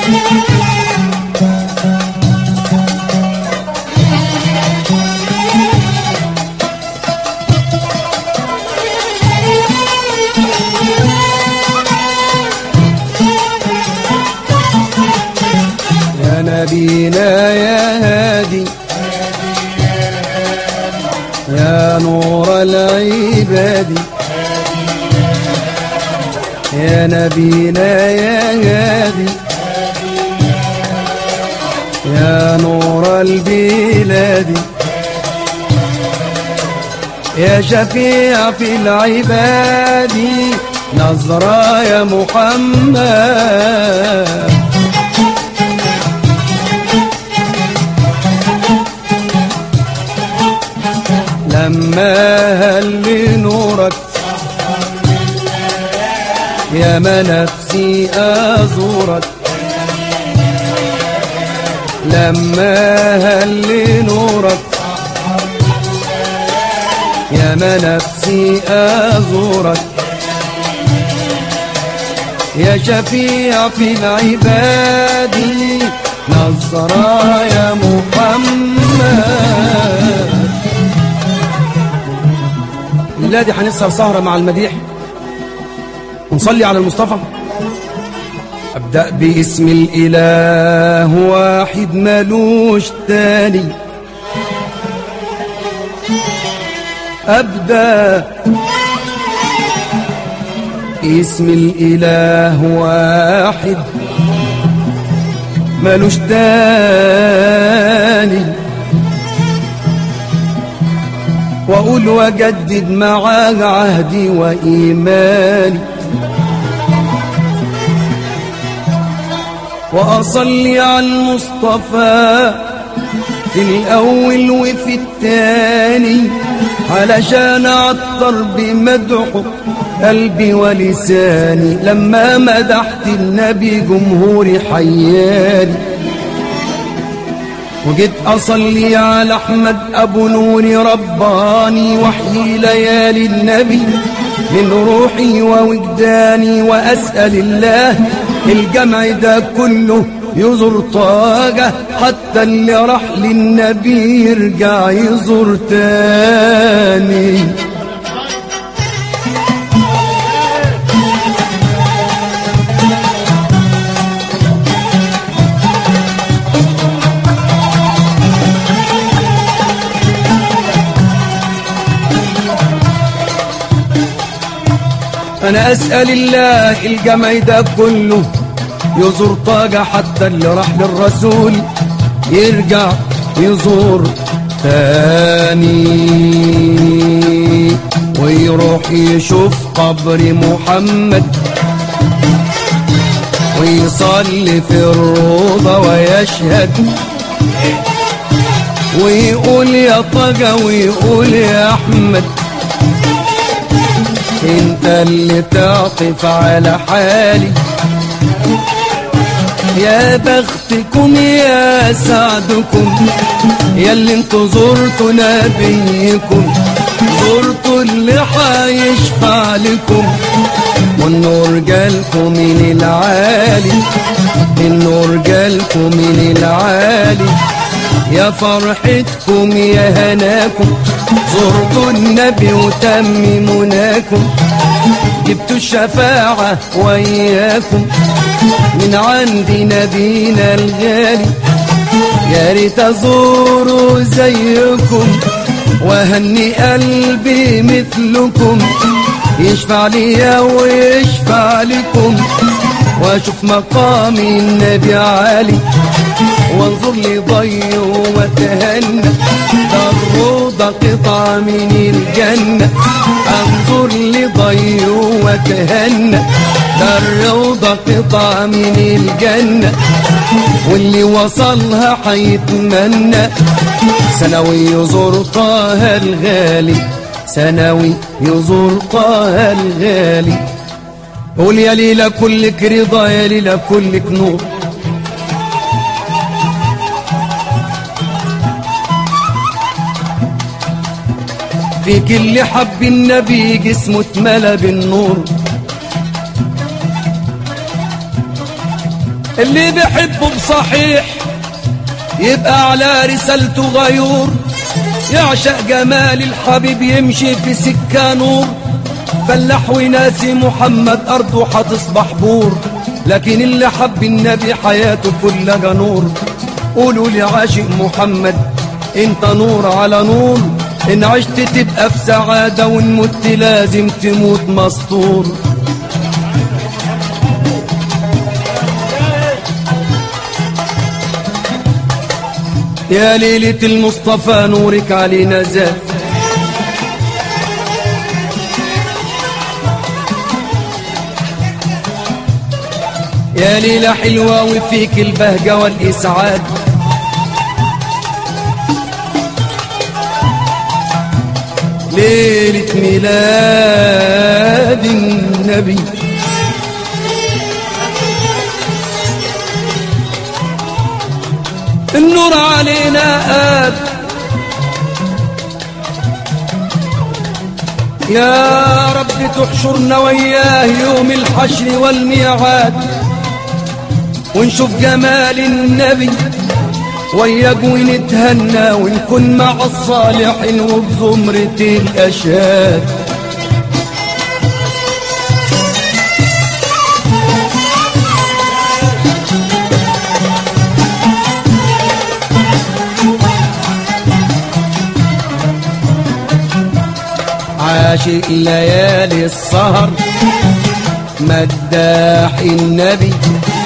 يا نبينا يا هادي يا نور العباد يا نبينا يا هادي يا نور البلاد يا شفيع في العباد نظرة يا محمد لما هل نورك يا ما نفسي أزورك لما هل نورك يا ما نفسي أزورك يا شفيع في العباد نصرى يا محمد الليلة دي هنسهر سهرة مع المديح ونصلي على المصطفى أبدأ باسم الإله واحد ملوش تاني أبدأ اسم الإله واحد ملوش تاني وأقول وجدد معاه عهدي وإيماني وأصلي على المصطفى في الأول وفي الثاني علشان أعطر بمدحه قلبي ولساني لما مدحت النبي جمهوري حياني وجيت أصلي على أحمد أبو نوري رباني وحي ليالي النبي من روحي ووجداني وأسأل الله الجمع ده كله يزور طاقة حتى اللي راح للنبي يرجع يزور تاني انا اسال الله الجمع ده كله يزور طاقة حتى اللي راح للرسول يرجع يزور تاني ويروح يشوف قبر محمد ويصلي في الروضة ويشهد ويقول يا طقة ويقول يا أحمد انت اللي تعطف على حالي يا بختكم يا سعدكم يا اللي انتوا زرتوا نبيكم زرتوا اللي حيشفع لكم والنور جالكم من العالي النور جالكم من العالي يا فرحتكم يا هناكم زرتوا النبي وتم مناكم جبتوا الشفاعة وياكم من عند نبينا الغالي يا ريت ازوروا زيكم وهني قلبي مثلكم يشفع لي ويشفع لكم واشوف مقام النبي عالي وانظر لي ضي واتهنى ده الروضة قطعة من الجنة انظر لي ضي واتهنى ده الروضة قطعة من الجنة واللي وصلها حيتمنى سنوي يزور طه الغالي سنوي يزور طه الغالي قول يا ليلى كلك رضا يا ليلى كلك نور فيك اللي حب النبي جسمه اتملى بالنور اللي بيحبه بصحيح يبقى على رسالته غيور يعشق جمال الحبيب يمشي في سكة نور فلاح وناسي محمد أرضه هتصبح بور لكن اللي حب النبي حياته كلها نور قولوا لي عاشق محمد انت نور على نور ان عشت تبقى في سعادة وان مت لازم تموت مسطور يا ليلة المصطفى نورك علينا زاد يا ليلة حلوة وفيك البهجة والإسعاد ليلة ميلاد النبي النور علينا آد يا رب تحشرنا وياه يوم الحشر والميعاد ونشوف جمال النبي وياك ونتهنى ونكون مع الصالحين وفي زمرة الأشهاد عاشق ليالي السهر مداح النبي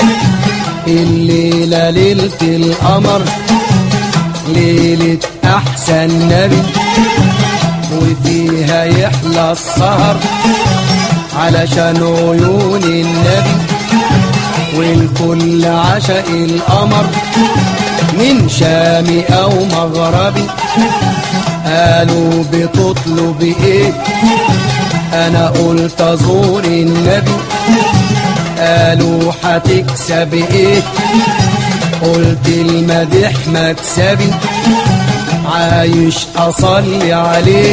الليلة ليلة القمر ليلة أحسن نبي وفيها يحلى السهر علشان عيون النبي والكل عشق القمر من شامي أو مغربي قالوا بتطلب ايه انا قلت ازور النبي قالوا هتكسب ايه قلت المدح مكسبي عايش اصلي عليه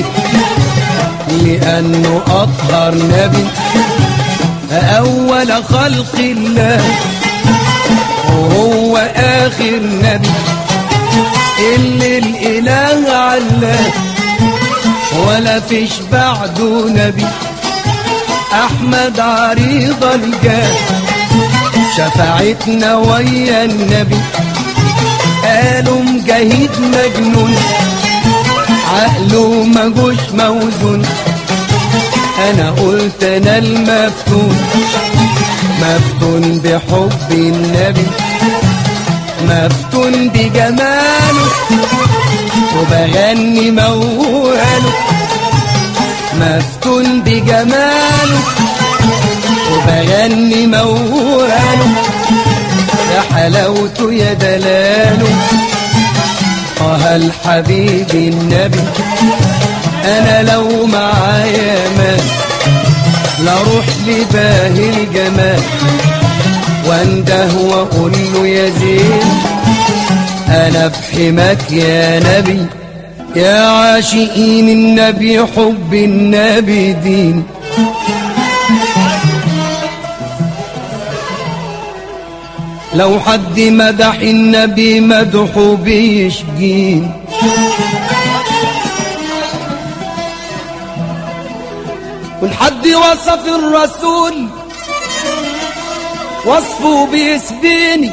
لانه اطهر نبي اول خلق الله وهو اخر نبي اللي الاله علاه ولا فيش بعده نبي احمد عريض الجاه شفاعتنا ويا النبي قالوا مجاهد مجنون عقله مجوش موزون انا قلت انا المفتون مفتون بحب النبي مفتون بجماله وبغني موهله مفتون بجماله وبغني موهله يا حلاوته يا دلاله طه الحبيب النبي انا لو معايا مال لاروح لباهي الجمال وانده واقول له يا زين انا بحماك يا نبي يا عاشقين النبي حب النبي دين لو حد مدح النبي مدحه بيشجين والحد وصف الرسول وصفه بيسبيني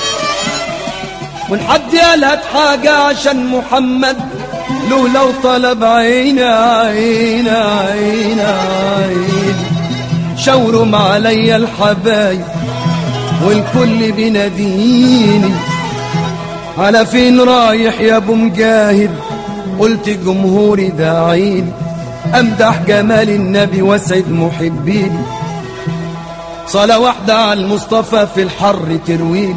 والحد قالها حاجة عشان محمد له لو طلب عيني عيني عيني عيني شاورهم عليا الحبايب والكل بيناديني على فين رايح يا ابو مجاهد قلت جمهوري داعيني امدح جمال النبي واسعد محبيني صلاة واحدة على المصطفى في الحر ترويني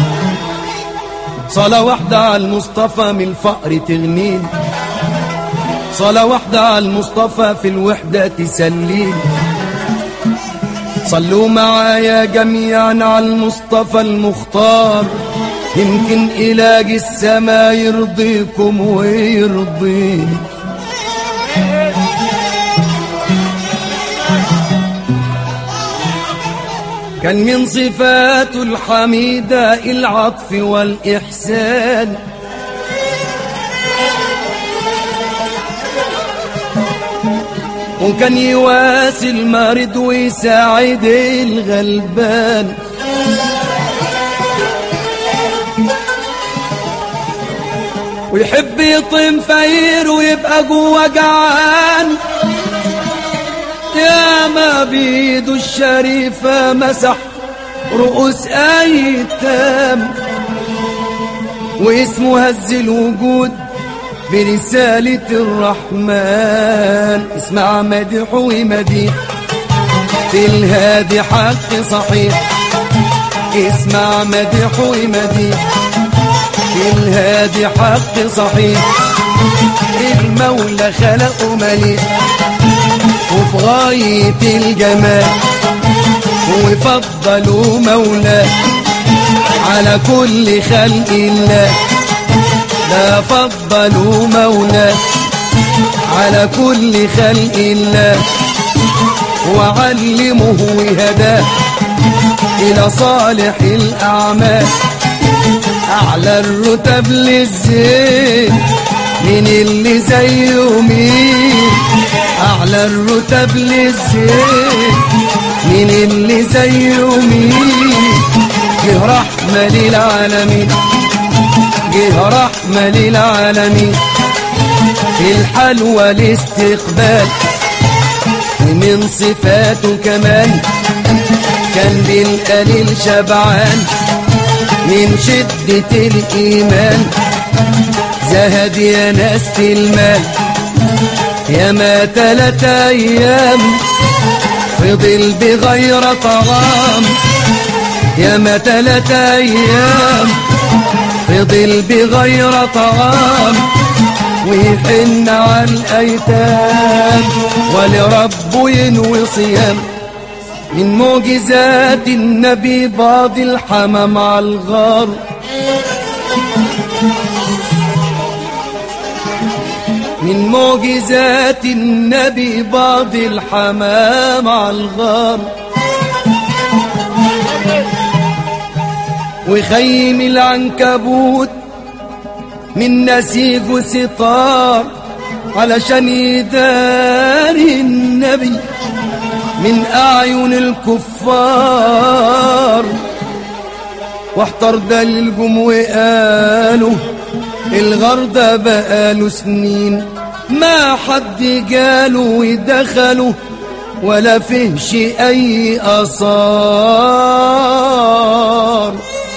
صلاة واحدة على المصطفى من الفقر تغنيني صلاة واحدة على المصطفى في الوحدة تسليني صلوا معايا جميعا على المصطفى المختار يمكن إلاج السما يرضيكم ويرضيني كان من صفاته الحميدة العطف والإحسان وكان يواسي المريض ويساعد الغلبان ويحب يطم فير ويبقى جوا جعان يا ما بيده الشريفة مسح رؤوس أيتام واسمه هز الوجود برسالة الرحمن اسمع مدح ومديح في الهادي حق صحيح اسمع مدح ومديح في الهادي حق صحيح المولى خلقه مليح وفي غاية الجمال وفضلوا مولاه على كل خلق الله لا فضلوا مولاه على كل خلق الله وعلمه وهداه إلى صالح الأعمال أعلى الرتب للزين من اللي زيه مين أعلى الرتب للزين من اللي زيه مين جه رحمة للعالمين جه رحمة للعالمين في الحلوى الاستقبال ومن صفاته كمان كان بالقليل شبعان من شدة الإيمان زهد يا ناس في المال يا ما تلات أيام فضل بغير طعام يا ما تلات أيام فضل بغير طعام ويحن على الأيتام ولربه ينوي صيام من معجزات النبي بعض الحمام على الغار من معجزات النبي بعض الحمام على الغار وخيم العنكبوت من نسيج وستار علشان يداري النبي من أعين الكفار واحتر دليلكم وقالوا الغردة بقاله سنين ما حد جاله ودخلوا ولا فيهش أي أثار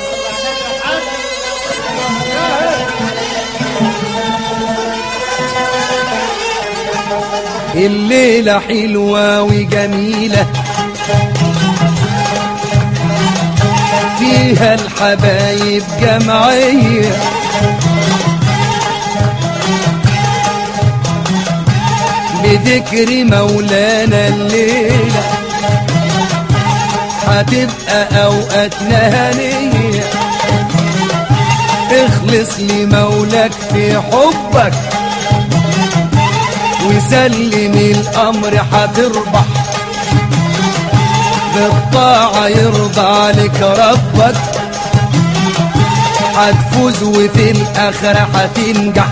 الليلة حلوة وجميلة فيها الحبايب جمعية بذكر مولانا الليلة هتبقى أوقاتنا هنية اخلص لمولاك في حبك وسلم الأمر هتربح بالطاعة يرضى عليك ربك هتفوز وفي الآخرة هتنجح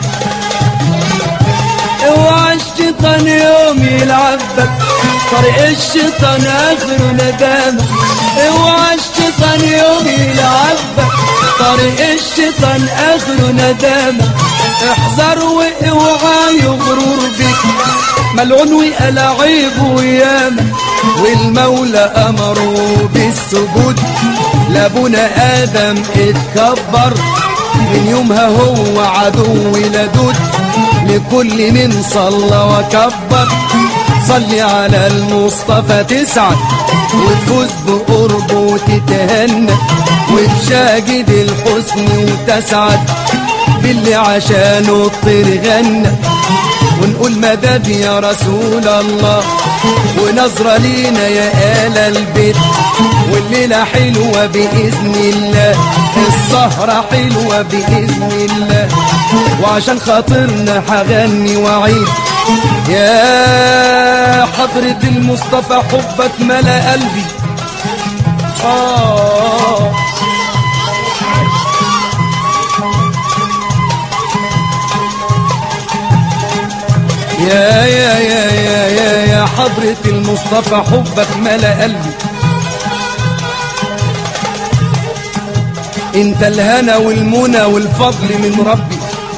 اوعى الشيطان يوم يلعبك طريق الشيطان اخره ندامة اوعى الشيطان يوم يلعبك طريق الشيطان اخره ندامة احذر واوعى يغرور بك ملعون وألاعيب وياما والمولى امره بالسجود لابونا ادم اتكبر من يومها هو عدو لدود لكل من صلى وكبر صلي على المصطفى تسعد وتفوز بقربه وتتهنى وتشاجد الحسن وتسعد باللي عشانه الطير غنى ونقول مدد يا رسول الله ونظرة لينا يا آل البيت والليلة حلوة بإذن الله السهرة حلوة بإذن الله وعشان خاطرنا هغني وعيد يا حضرة المصطفى حبك ملا قلبي آه يا يا يا يا يا يا حضرة المصطفى حبك ملا قلبي انت الهنا والمنى والفضل من ربي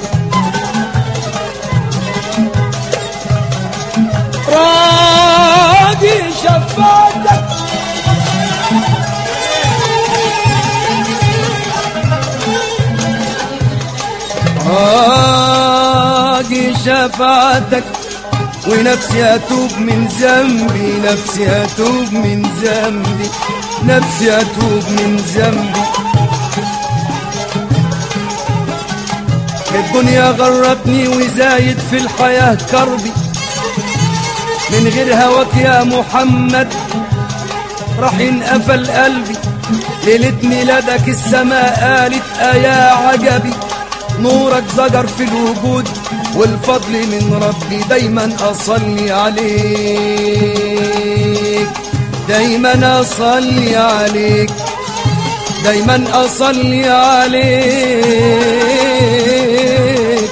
راضي شفاعتك راضي شفاعتك ونفسي اتوب من ذنبي نفسي اتوب من ذنبي نفسي اتوب من ذنبي الدنيا غرتني وزايد في الحياة كربي من غير هواك يا محمد راح ينقفل قلبي ليلة ميلادك السماء قالت أيا عجبي نورك زجر في الوجود والفضل من ربي دايما أصلي عليك دايما أصلي عليك دايما أصلي عليك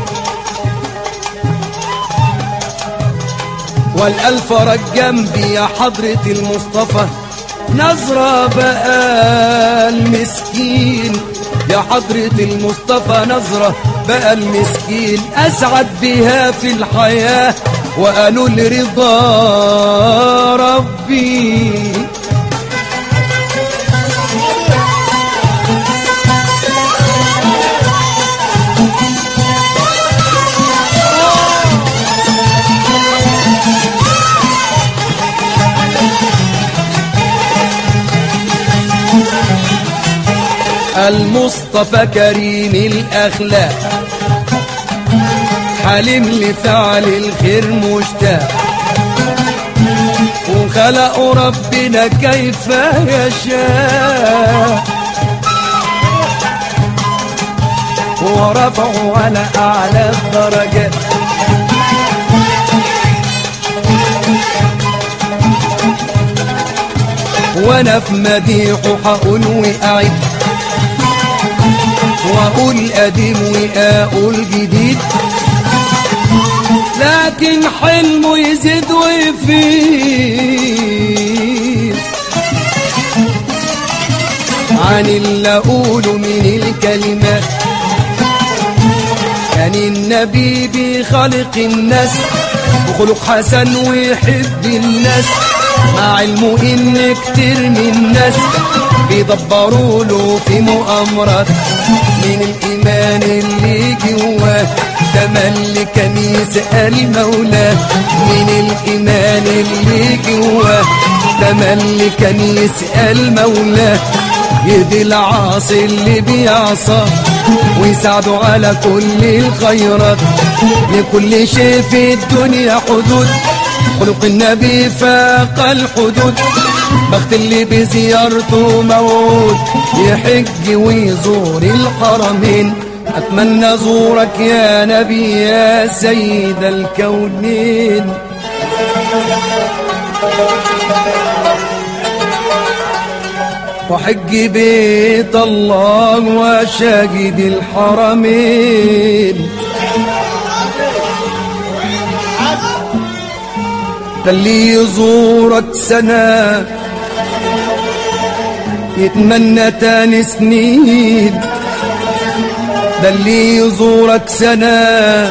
والألف فرج جنبي يا حضرة المصطفى نظرة بقى المسكين يا حضرة المصطفى نظرة بقى المسكين أسعد بها في الحياة وقالوا لرضا ربي المصطفى كريم الأخلاق حليم لفعل الخير مشتاق وخلق ربنا كيف يشاء ورفعه على أعلى الدرجات وانا في مديحه هقول واعد واقول قديم واقول جديد لكن حلمه يزيد ويفيد عن اللي اقوله من الكلمات كان النبي بخلق الناس وخلق حسن ويحب الناس مع علمه ان كتير من الناس بيدبروا له في مؤامرات من الايمان اللي جواه تملي كان يسأل مولاه من الايمان اللي جواه تملي كان يسأل مولاه يهدي العاصي اللي بيعصى ويساعده على كل الخيرات لكل شيء في الدنيا حدود خلق النبي فاق الحدود بخت اللي بزيارته موعود يحج ويزور الحرمين أتمنى زورك يا نبي يا سيد الكونين وحج بيت الله وشاهد الحرمين ده اللي يزورك سنة يتمنى تاني سنين ده اللي يزورك سنة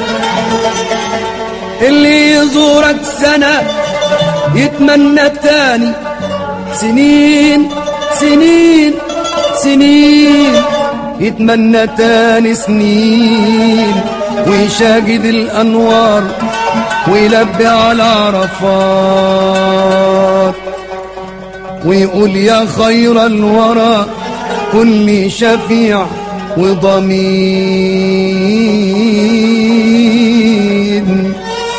اللي يزورك سنة يتمنى تاني سنين سنين سنين يتمنى تاني سنين ويشاهد الأنوار ويلبي على عرفات ويقول يا خير الورى كل شفيع وضمين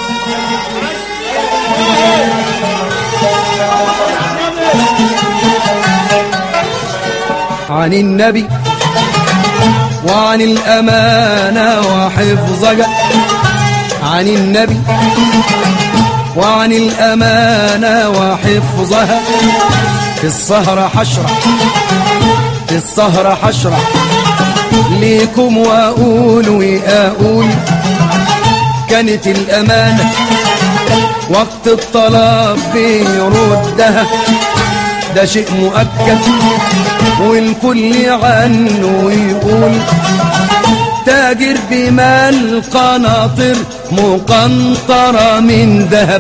عن النبي وعن الأمانة وحفظك عن النبي وعن الأمانة وحفظها في السهرة حشرة في السهرة حشرة ليكم وأقول وأقول كانت الأمانة وقت الطلب بيردها ده شيء مؤكد والكل عنه يقول تاجر بمال قناطر مقنطرة من ذهب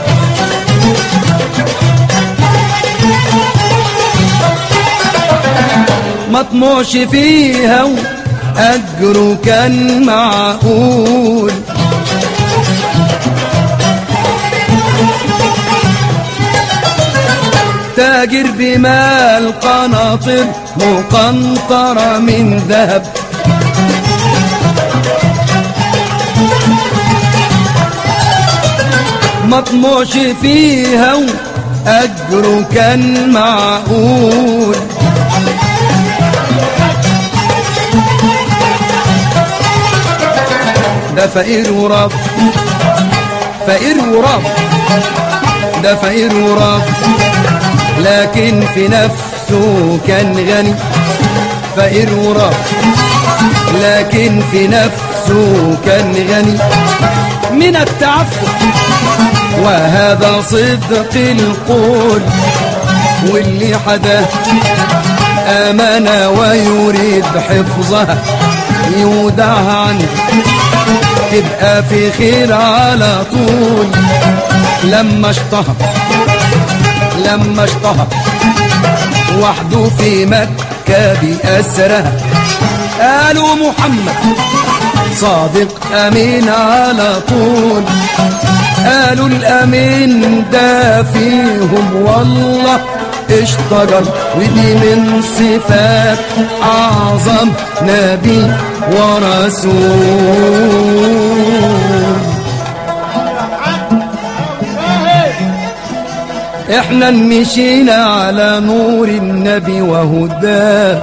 مطموش فيها وأجره كان معقول تاجر بمال قناطر مقنطرة من ذهب مطموش فيها وأجره كان معقول ده فقير وراب فقير وراب ده فقير وراب لكن في نفسه كان غني فقير وراب لكن في نفسه كان غني من التعفف وهذا صدق القول واللي حدا آمن ويريد حفظها يودعها عنه تبقى في خير على طول لما اشتهر لما اشتهر وحده في مكة بأسرها قالوا محمد صادق أمين على طول قالوا الأمين ده فيهم والله اشتجر ودي من صفات أعظم نبي ورسول احنا مشينا على نور النبي وهداه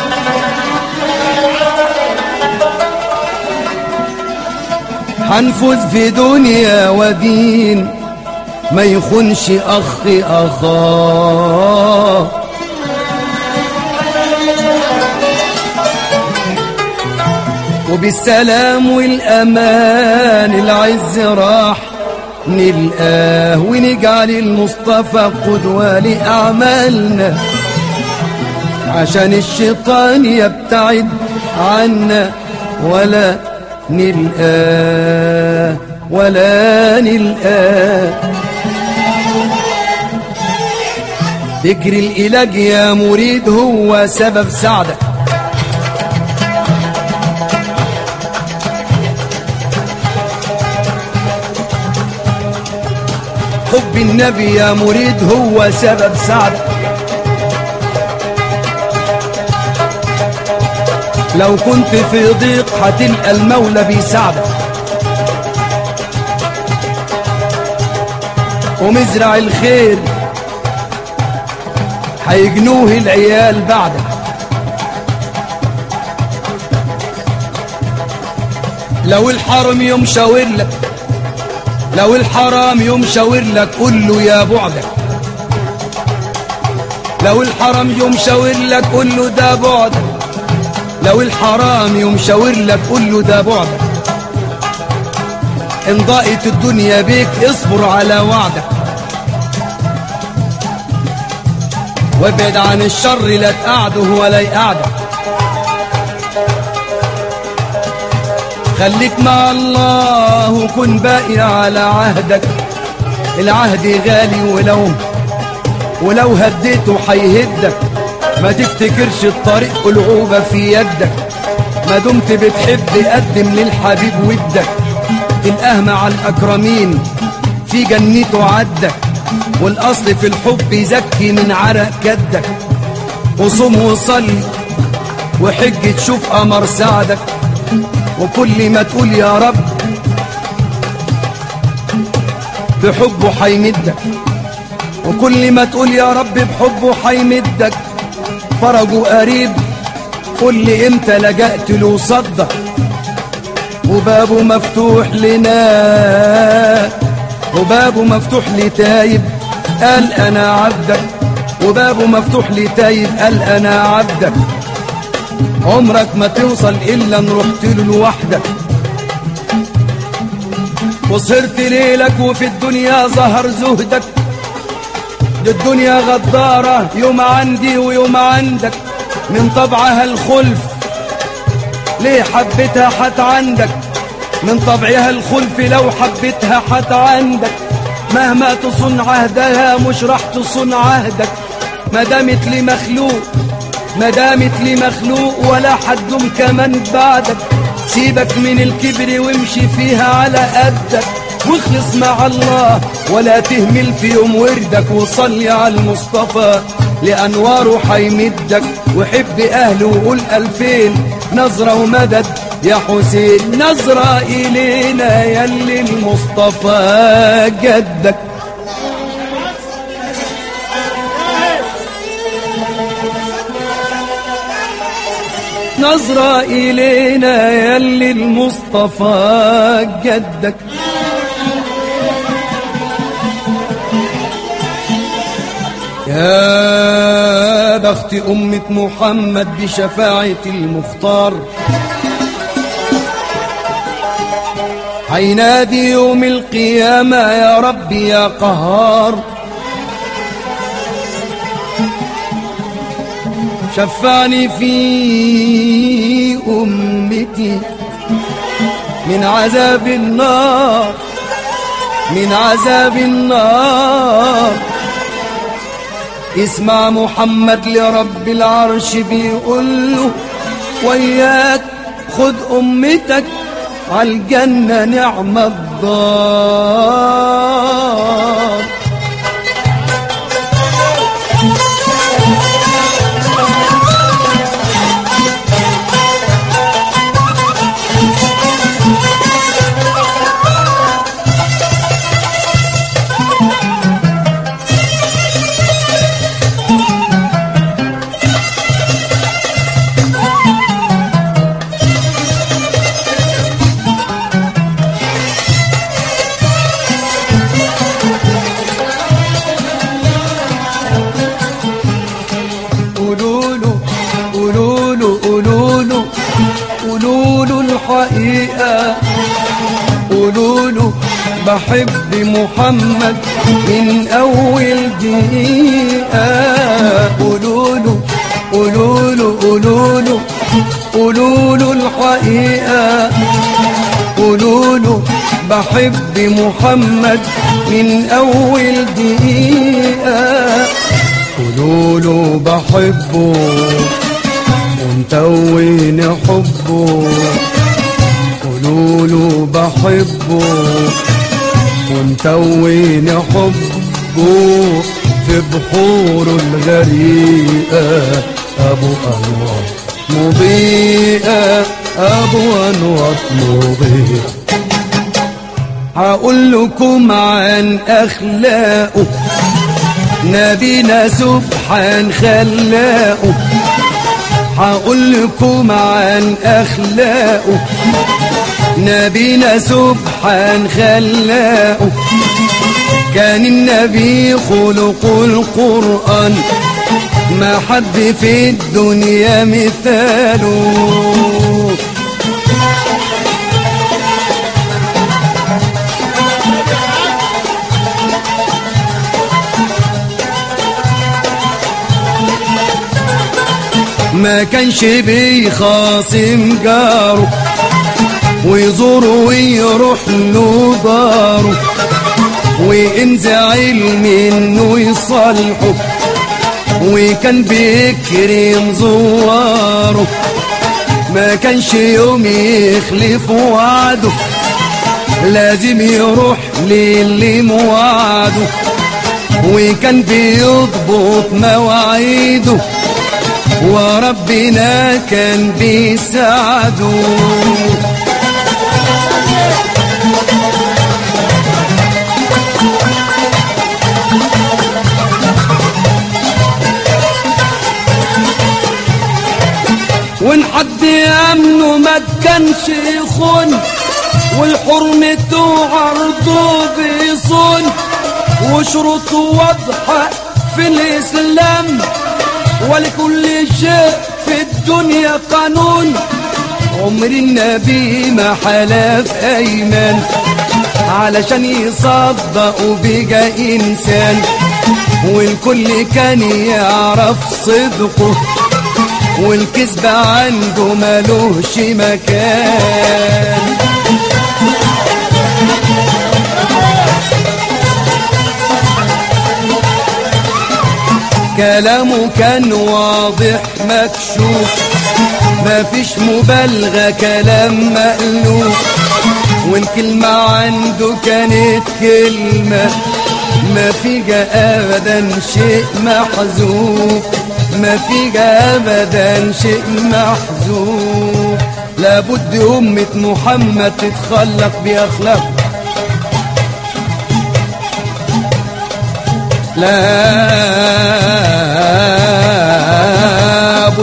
حنفوز في دنيا ودين ما يخونش اخ اخاه وبالسلام والامان العز راح نلقاه ونجعل المصطفى قدوة لأعمالنا عشان الشيطان يبتعد عنا ولا نلقاه ولا نلقاه ذكر الإله يا مريد هو سبب سعدك حب النبي يا مريد هو سبب سعدك لو كنت في ضيق هتلقى المولى بيساعدك ومزرع الخير هيجنوه العيال بعدك لو الحرم يوم شاور لك لو الحرام يوم شاور لك قول له يا بعدك لو الحرام يوم شاور لك قول له ده بعدك لو الحرام يوم شاور لك قول له ده بعدك ان ضاقت الدنيا بيك اصبر على وعدك وابعد عن الشر لا تقعده ولا يقعدك خليك مع الله وكن باقي على عهدك العهد غالي ولو ولو هديته هيهدك ما تفتكرش الطريق العوبة في يدك ما دمت بتحب قدم للحبيب ودك تلقاه مع الأكرمين في جنته عدك والأصل في الحب يزكي من عرق كدك وصوم وصلي وحج تشوف قمر سعدك وكل ما تقول يا رب بحبه حيمدك وكل ما تقول يا رب بحبه حيمدك فرجه قريب قول لي امتى لجأت له صدق وبابه مفتوح لنا وبابه مفتوح لتايب قال انا عبدك وبابه مفتوح لتايب قال انا عبدك عمرك ما توصل الا ان رحت له لوحدك وسهرت ليلك وفي الدنيا ظهر زهدك دي الدنيا غدارة يوم عندي ويوم عندك من طبعها الخلف ليه حبيتها حت عندك من طبعها الخلف لو حبيتها حت عندك مهما تصن عهدها مش راح تصن عهدك ما دامت لي مخلوق ما دامت لي مخلوق ولا حد كمان بعدك سيبك من الكبر وامشي فيها على قدك واخلص مع الله ولا تهمل في يوم وردك وصلي على المصطفى لأنواره حيمدك وحب أهله وقول ألفين نظرة ومدد يا حسين نظرة إلينا يلي المصطفى جدك نظرة إلينا يلي المصطفى جدك يا بخت أمة محمد بشفاعة المختار هينادي يوم القيامة يا ربي يا قهار شفعني في أمتي من عذاب النار من عذاب النار اسمع محمد لرب العرش بيقول له وياك خد أمتك عالجنة نعم الدار قولوا له قولوا له قولوا له قولوا له الحقيقة قولوا له بحب محمد من أول دقيقة قولوا له قولوا له قولوا له قولوا له الحقيقة قولوا له بحب محمد من أول دقيقة قولوا له بحبه ومتوين حبه قولوا له بحبه ومتوين حبه في بحوره الغريقة أبو أنوار مضيئة أبو أنوار مضيئة هقول لكم عن أخلاقه نبينا سبحان خلاقه هقول لكم عن أخلاقه نبينا سبحان خلاقه كان النبي خلق القرآن ما حد في الدنيا مثاله ما كانش بيخاصم جاره ويزوره ويروح له داره وإن زعل منه يصالحه وكان بيكرم زواره ما كانش يوم يخلف وعده لازم يروح للي موعده وكان بيضبط مواعيده وربنا كان بيساعده وان حد امنه ما كانش يخون والحرمته عرضه بيصون وشروطه واضحه في الإسلام ولكل شيء في الدنيا قانون عمر النبي ما حلف أيمان علشان يصدقوا بقى إنسان والكل كان يعرف صدقه والكذب عنده ملوش مكان كلامه كان واضح مكشوف مفيش مبالغة كلام مألوف والكلمة عنده كانت كلمة ما فيها أبدا شيء محذوف ما فيها أبدا شيء محذوف لابد أمة محمد تتخلق بأخلاق لابد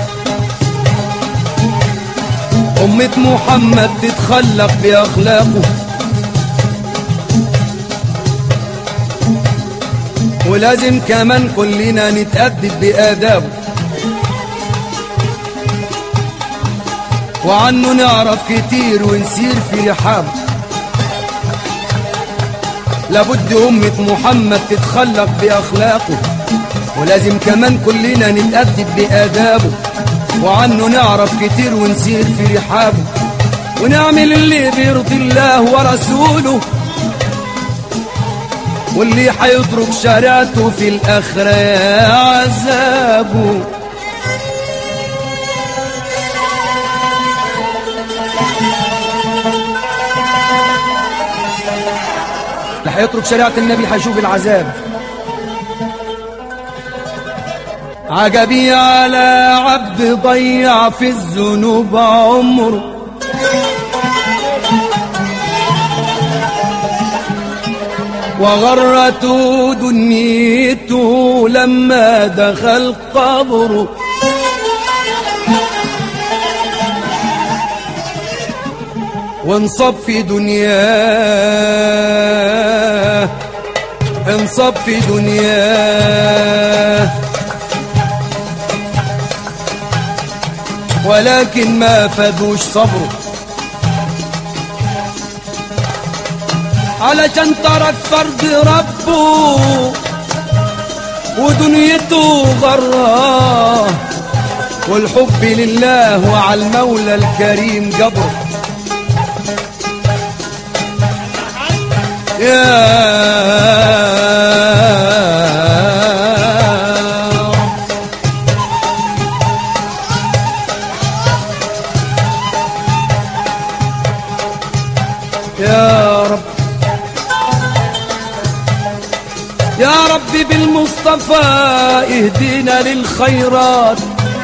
أمة محمد تتخلق بأخلاقه ولازم كمان كلنا نتأدب بآدابه وعنه نعرف كتير ونسير في رحابه لابد أمة محمد تتخلق بأخلاقه ولازم كمان كلنا نتأدب بآدابه وعنه نعرف كتير ونسير في رحابه ونعمل اللي بيرضي الله ورسوله واللي حيترك شريعته في الآخرة عذابه اللي حيترك شريعة النبي حيشوف العذاب عجبي على عبد ضيع في الذنوب عمره وغرته دنيته لما دخل قبره وانصب في دنياه انصب في دنياه ولكن ما فادوش صبره علشان ترك فرض ربه ودنيته غراه والحب لله وعلى المولى الكريم جبره يا يا رب يا رب بالمصطفى اهدينا للخيرات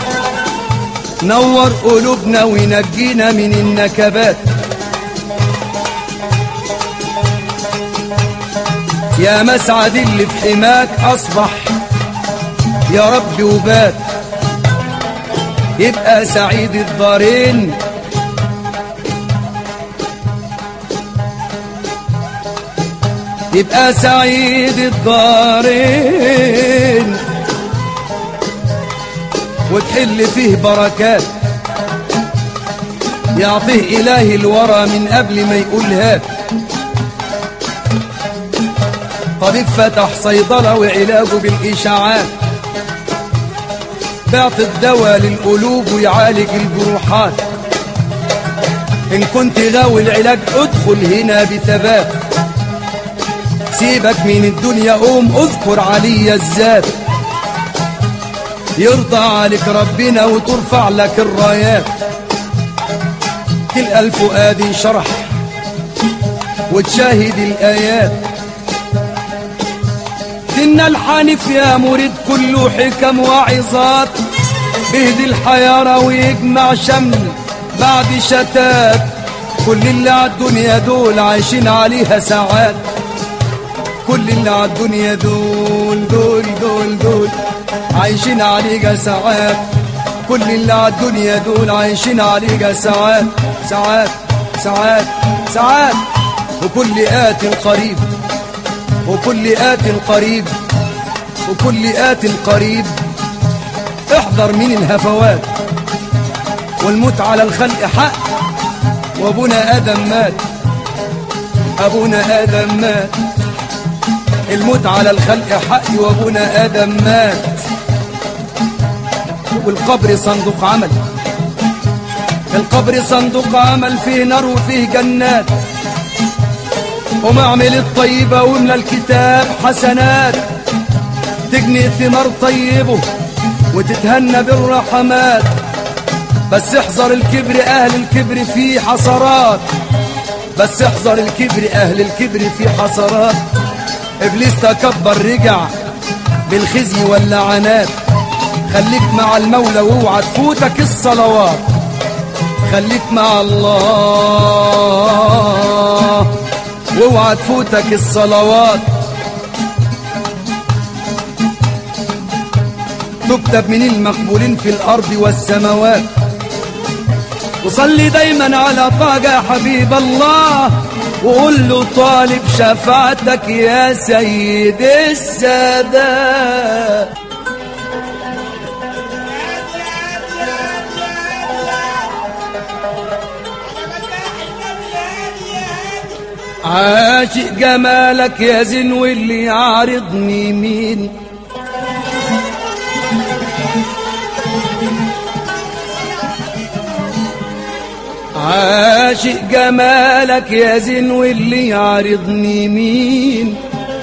نور قلوبنا ونجينا من النكبات يا مسعد اللي في حماك اصبح يا رب وبات يبقى سعيد الدارين يبقى سعيد الدارين وتحل فيه بركات يعطيه إله الورى من قبل ما يقول هات طبيب فتح صيدلة وعلاجه بالإشاعات بيعطي الدواء للقلوب ويعالج الجروحات إن كنت غاوي العلاج ادخل هنا بثبات سيبك من الدنيا قوم اذكر علي الذات يرضى عليك ربنا وترفع لك الرايات تلقى الفؤاد شرح وتشاهد الآيات ديننا الحنيف يا مريد كله حكم وعظات بهدي الحيارة ويجمع شمل بعد شتات كل اللي عالدنيا دول عايشين عليها ساعات كل اللي عالدنيا دول دول دول دول عايشين عليها ساعات كل اللي عالدنيا دول عايشين عليها ساعات ساعات ساعات ساعات وكل آت قريب وكل آت قريب وكل آت قريب احذر من الهفوات والموت على الخلق حق وابونا آدم مات أبونا آدم مات الموت على الخلق حق وابونا آدم مات والقبر صندوق عمل القبر صندوق عمل فيه نار وفيه جنات قوم اعمل الطيبة واملى الكتاب حسنات تجني ثمار طيبه وتتهنى بالرحمات بس احذر الكبر اهل الكبر فيه حسرات بس احذر الكبر اهل الكبر فيه حسرات ابليس تكبر رجع بالخزي واللعنات خليك مع المولى واوعى تفوتك الصلوات خليك مع الله واوعى تفوتك الصلوات تكتب من المقبولين في الارض والسماوات وصلي دايما على طاقة يا حبيب الله وقول له طالب شفاعتك يا سيد السادات عاشق جمالك يا زين واللي يعارضني مين عاشق جمالك يا زين واللي يعارضني مين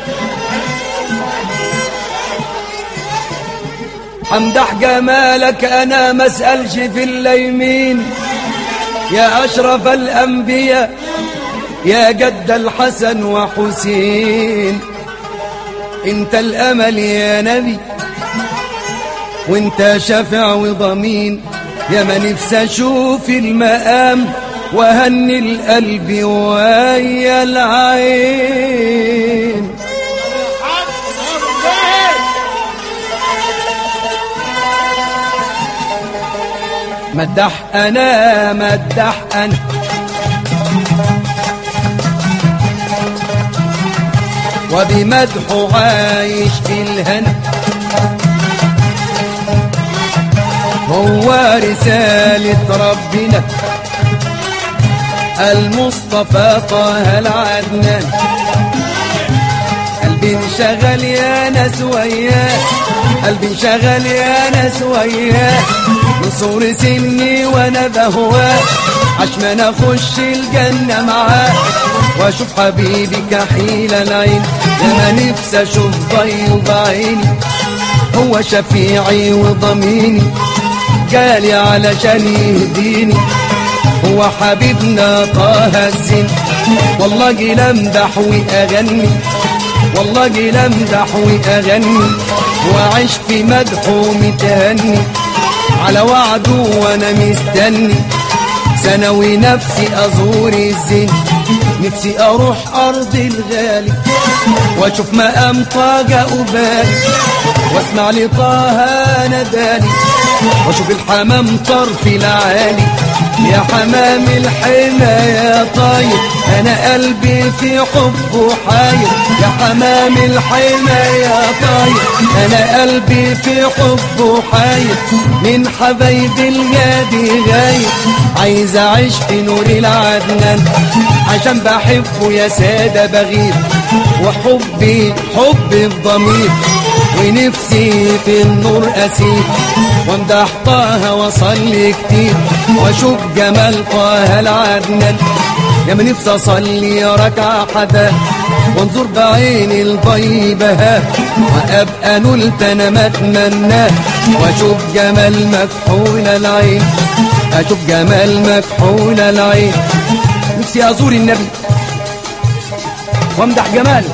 حمدح جمالك انا ما اسالش في الليمين يا اشرف الانبياء يا جد الحسن وحسين انت الامل يا نبي وانت شافع وضمين يا ما نفسي اشوف المقام وهني القلب ويا العين مدح انا مدح انا وبمدحه عايش في الهنا هو رسالة ربنا المصطفى طه العدنان قلبي انشغل يا ناس وياه قلبي انشغل يا ناس وياه من صور سني وانا بهواه عشان اخش الجنة معاه واشوف حبيبي كحيل العين لما نفسي اشوف ضي بعيني هو شفيعي وضميني جالي علشان يهديني هو حبيبنا طه الزين والله جيل امدح واغني والله جيل امدح واغني واعيش في مدحه متهني على وعده وانا مستني ثانوي نفسي ازور الزين نفسي اروح ارض الغالي واشوف مقام طاقة قبالي واسمع لطه نداني واشوف الحمام طرف العالي يا حمام الحمى يا طاير انا قلبي في حبه حاير يا حمام الحمى يا طاير انا قلبي في حبه حاير من حبايبي الجادي غاير عايز اعيش في نور العدنان عشان بحبه يا سادة بغير وحبي حب الضمير ونفسي في النور أسير وامدح طه واصلي كتير واشوف جمال طه العدنان يا من نفسي اصلي ركعة حدا وانظر بعيني الطيبة وابقى نلت انا ما اتمناه واشوف جمال مكحول العين اشوف جمال مكحول العين نفسي ازور النبي وامدح جماله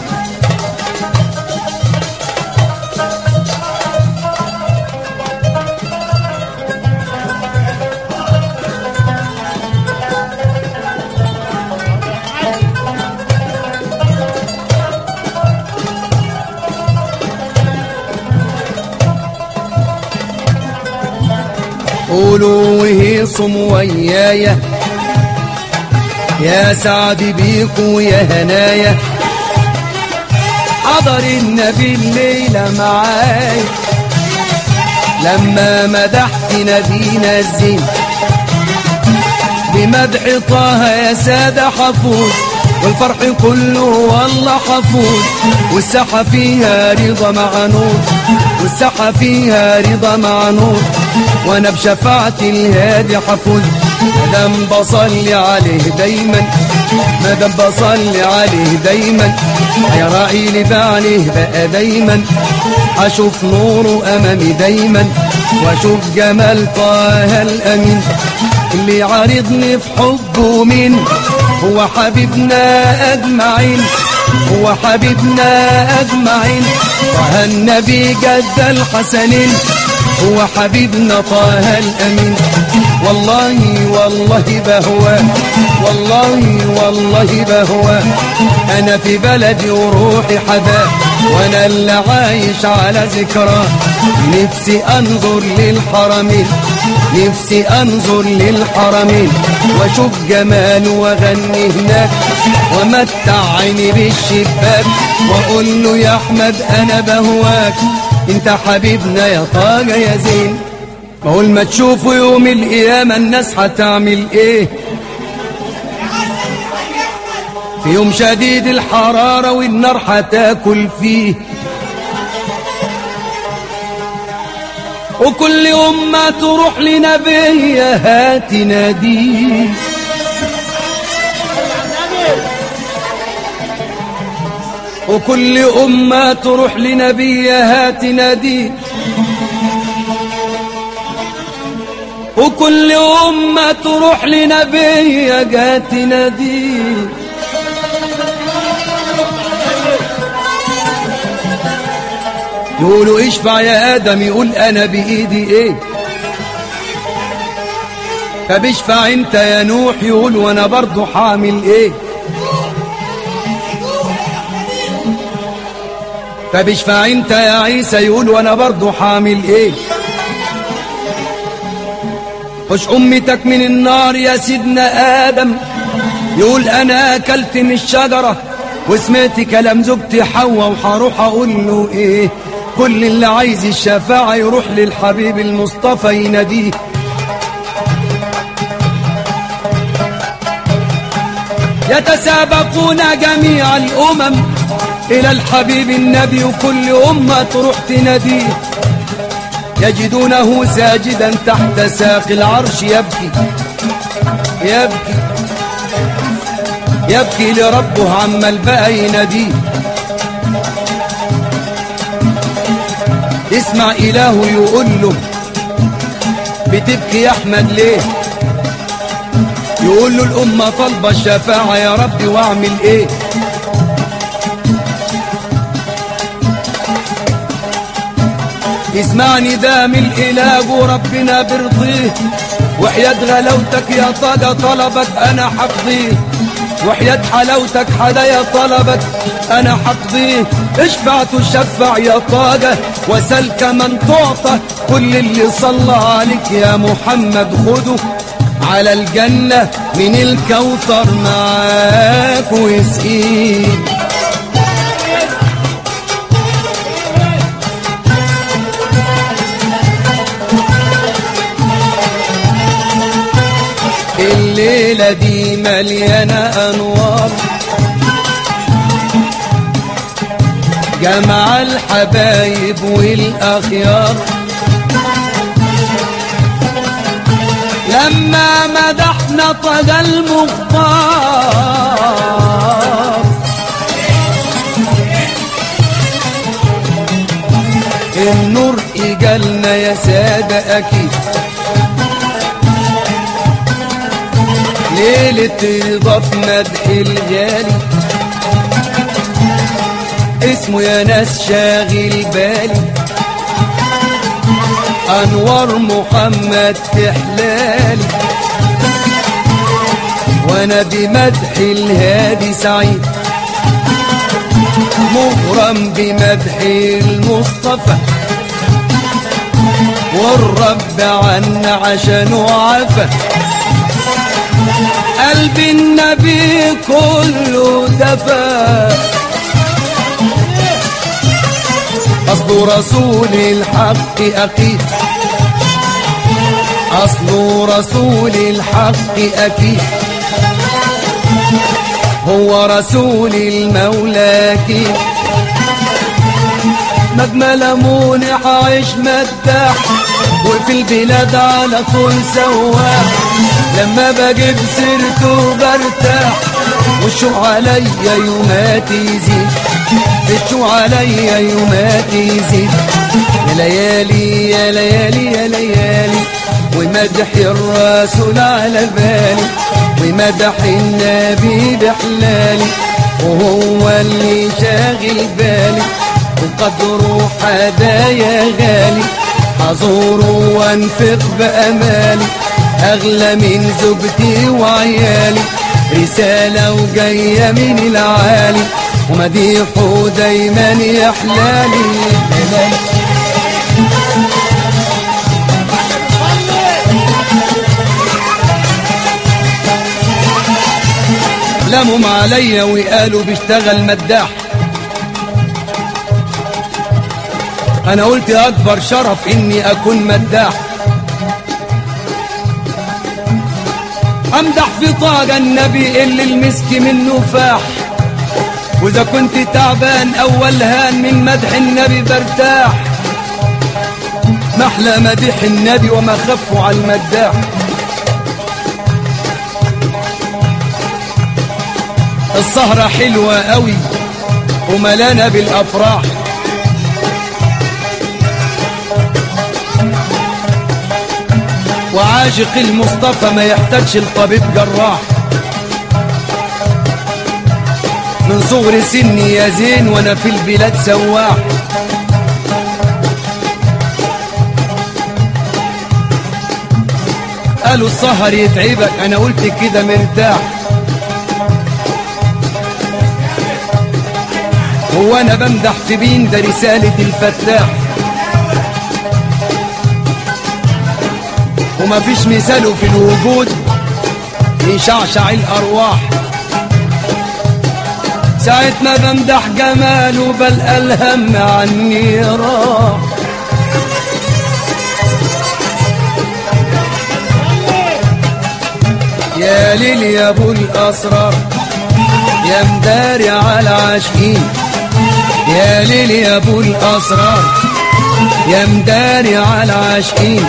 قولوا وهيصم ويايا يا سعد بيكو يا هنايا حضر النبي الليلة معاي لما مدحت نبينا الزين بمدح طه يا سادة حفوظ والفرح كله والله حفوظ والساحة فيها رضا مع نور والساحة فيها رضا مع نور وانا بشفاعة الهادي حفوظ مدام بصلي عليه دايما مدام بصلي عليه دايما هيراعي لي بعليه بقى دايما اشوف نوره امامي دايما واشوف جمال طه الامين اللي عارضني في حبه مين هو حبيبنا اجمعين هو حبيبنا اجمعين طه النبي جد الحسنين هو حبيبنا طه الامين والله والله بهواه والله والله بهواه انا في بلدي وروحي حداه وانا اللي عايش على ذكراه نفسي انظر للحرمين نفسي انظر للحرمين واشوف جماله واغني هناك ومتع عيني بالشباك واقول له يا احمد انا بهواك انت حبيبنا يا طاجة يا زين بقول ما تشوفوا يوم القيامة الناس هتعمل ايه في يوم شديد الحرارة والنار هتاكل فيه وكل أمة تروح لنبيها هات ناديه وكل أمة تروح لنبيها هات ناديه وكل أمة تروح لنبيها جات ناديه يقولوا اشفع يا آدم يقول أنا بإيدي إيه طب اشفع انت يا نوح يقول وانا برضو حامل ايه طب اشفع انت يا عيسى يقول وانا برضو حامل ايه خش امتك من النار يا سيدنا ادم يقول انا اكلت من الشجره وسمعت كلام زوجتي حواء وهروح اقول له ايه كل اللي عايز الشفاعه يروح للحبيب المصطفى يناديه يتسابقون جميع الامم الى الحبيب النبي وكل امه تروح تناديه يجدونه ساجدا تحت ساق العرش يبكي يبكي يبكي لربه عما البقى يناديه اسمع إله يقول له بتبكي يا أحمد ليه يقول له الأمة طالبة الشفاعة يا ربي وأعمل إيه اسمعني ده من الإله وربنا برضيه وحياة غلاوتك يا طاقة طلبك أنا حقضيه وحياة حلاوتك حدايا طلبك أنا حقضيه اشفع تشفع يا طاقة وسل كمن تعطى كل اللي صلى عليك يا محمد خده على الجنة من الكوثر معاك ويسقيك الليلة دي مليانة أنوار جمع الحبايب والأخيار لما مدحنا طغى المختار النور إجالنا يا سادة أكيد ليلة إضاف مدح الغالي اسمه يا ناس شاغل بالي أنوار محمد تحلالي وأنا بمدح الهادي سعيد مغرم بمدح المصطفى والرب عنا عشان عفا قلب النبي كله دفا أصل رسول الحق أكيد أصل رسول الحق أكيد هو رسول المولى أكيد مجمل مونح عيش مداح وفي البلاد على طول سواح لما بجيب سيرته برتاح وشو عليا يومات يزيد بتشو عليا يومات يزيد يا ليالي يا ليالي يا ليالي ومدح الرسول على بالي ومدح النبي بحلالي وهو اللي شاغل بالي وقدره حدايا غالي حزوره وانفق بأمالي أغلى من زوجتي وعيالي رسالة وجاية من العالي ومديحه دايما يحلالي لمهم عليا وقالوا بيشتغل مداح انا قلت اكبر شرف اني اكون مداح امدح في طاقة النبي اللي المسك منه فاح واذا كنت تعبان اول هان من مدح النبي برتاح محلى مديح النبي وما خفوا على المداح السهرة حلوة قوي وملانة بالافراح وعاشق المصطفى ما يحتاجش الطبيب جراح من صغر سني يا زين وانا في البلاد سواح قالوا السهر يتعبك انا قلت كده مرتاح هو انا بمدح في بين ده رسالة الفتاح وما فيش مثاله في الوجود يشعشع الأرواح ساعة ما بمدح جماله بل الهم عني راح يا ليل يا ابو الاسرار يا مداري على عاشقين يا ليل يا ابو الاسرار يا مداري على عاشقين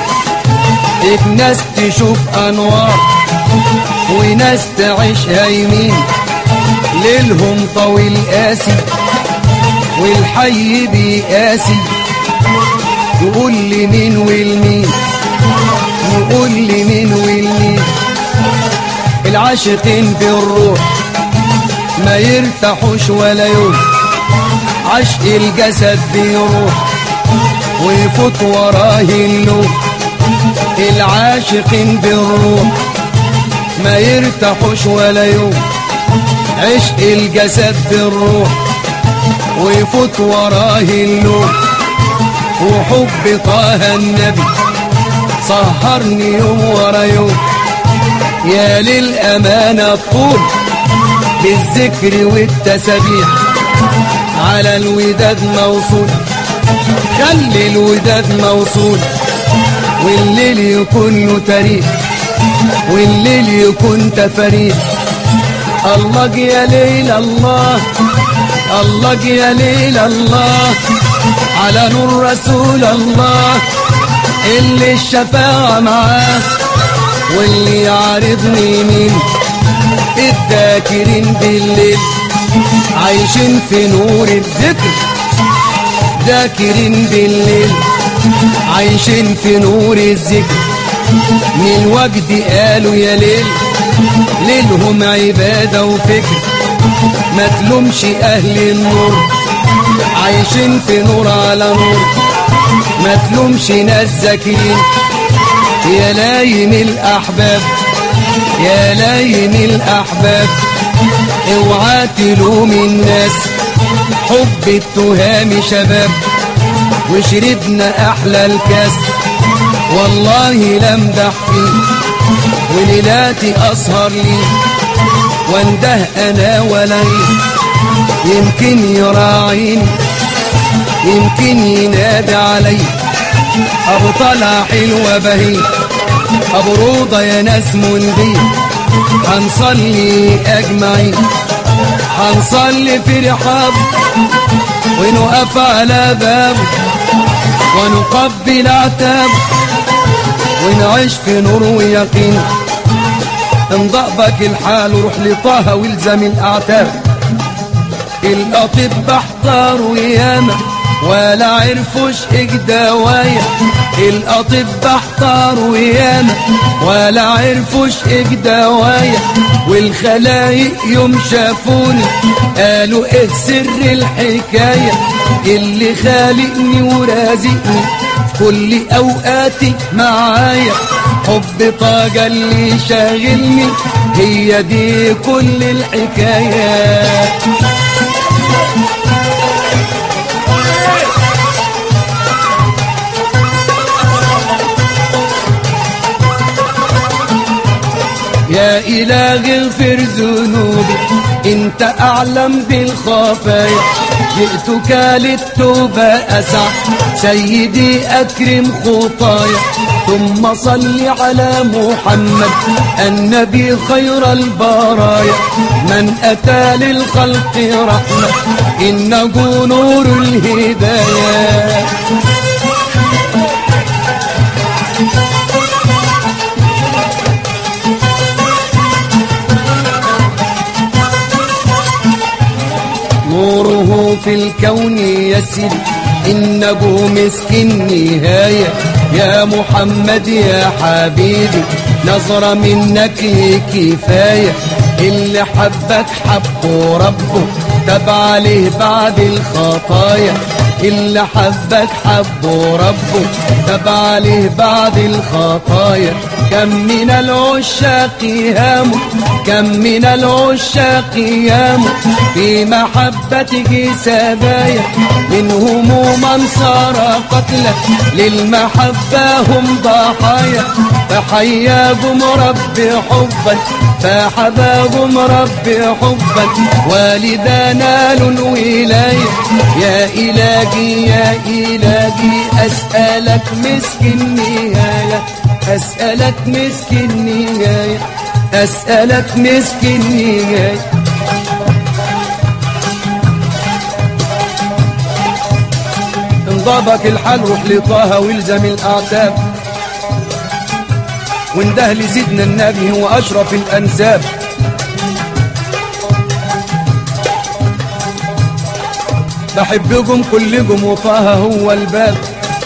ناس تشوف انوار وناس تعيش هايمين ليلهم طويل قاسي والحي بيقاسي يقول لي مين والمين يقول لي مين والمين العاشقين بالروح ما يرتاحوش ولا يوم عشق الجسد بيروح ويفوت وراه النوم العاشقين بالروح ما يرتاحوش ولا يوم عشق الجسد بالروح ويفوت وراه النوم وحب طه النبي سهرني يوم ورا يوم يا للأمانة الطول بالذكر والتسبيح على الوداد موصول خلي الوداد موصول والليل يكون له تاريخ والليل يكون تفاريح الله يا ليل الله الله يا ليل الله على نور رسول الله اللي الشفاعة معاه واللي يعرضني مين الذاكرين بالليل عايشين في نور الذكر ذاكرين بالليل عايشين في نور الذكر من وجد قالوا يا ليل ليلهم عبادة وفكر ما تلومش أهل النور عايشين في نور على نور ما تلومش ناس ذاكرين يا لايم الأحباب يا لايم الأحباب اوعى تلوم الناس حب التهام شباب وشربنا أحلى الكاس والله لمدح فيه وليلاتي أسهر لي وانده أنا ولي يمكن يراعيني يمكن ينادي علي ابو طلع حلوة بهي ابو روضة يا ناس مندي هنصلي اجمعين هنصلي في رحاب ونقف على بابه ونقبل عتاب ونعيش في نور ويقين انضأبك الحال وروح لطه والزم الاعتاب الاطباء احتاروا ياما ولا عرفوش اجدوايا الاطباء احتاروا ياما ولا عرفوش اجدوايا والخلايق يوم شافوني قالوا ايه سر الحكايه اللي خالقني ورازقني في كل اوقاتي معايا حب طاقة اللي شاغلني هي دي كل الحكايه يا إله اغفر ذنوبي انت اعلم بالخفايا جئتك للتوبة اسعى سيدي اكرم خطايا ثم صل على محمد النبي خير البرايا من اتى للخلق رحمة انه نور الهدايا نوره في الكون يسير إنه مسك النهاية يا محمد يا حبيبي نظرة منك كفاية اللي حبك حبه ربه تاب عليه بعد الخطايا اللي حبك حبه ربه تاب عليه بعد الخطايا كم من العشاق يهاموا كم من العشاق ياموا في محبته سبايا منهم من صار قتلا للمحبة هم ضحايا فحياهم رب حبا فحباهم رب حبا والدا نالوا الولاية يا إلهي يا إلهي أسألك مسك النهاية أسألك مسك النهاية أسألك مسك النهاية انضابك الحال روح لطه والزم الأعتاب وانده لسيدنا النبي هو أشرف الأنساب بحبكم كلكم وطه هو الباب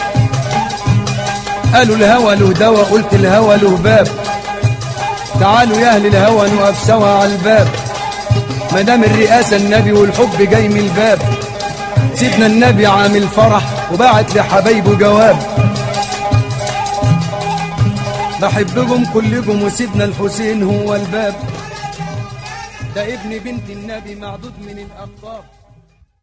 قالوا الهوى له دوا قلت الهوى له باب تعالوا يا اهل الهوى نقف سوا على الباب ما دام الرئاسه النبي والحب جاي من الباب سيدنا النبي عامل فرح وبعت لحبايبه جواب بحبكم كلكم وسيدنا الحسين هو الباب ده ابن بنت النبي معدود من الأقطاب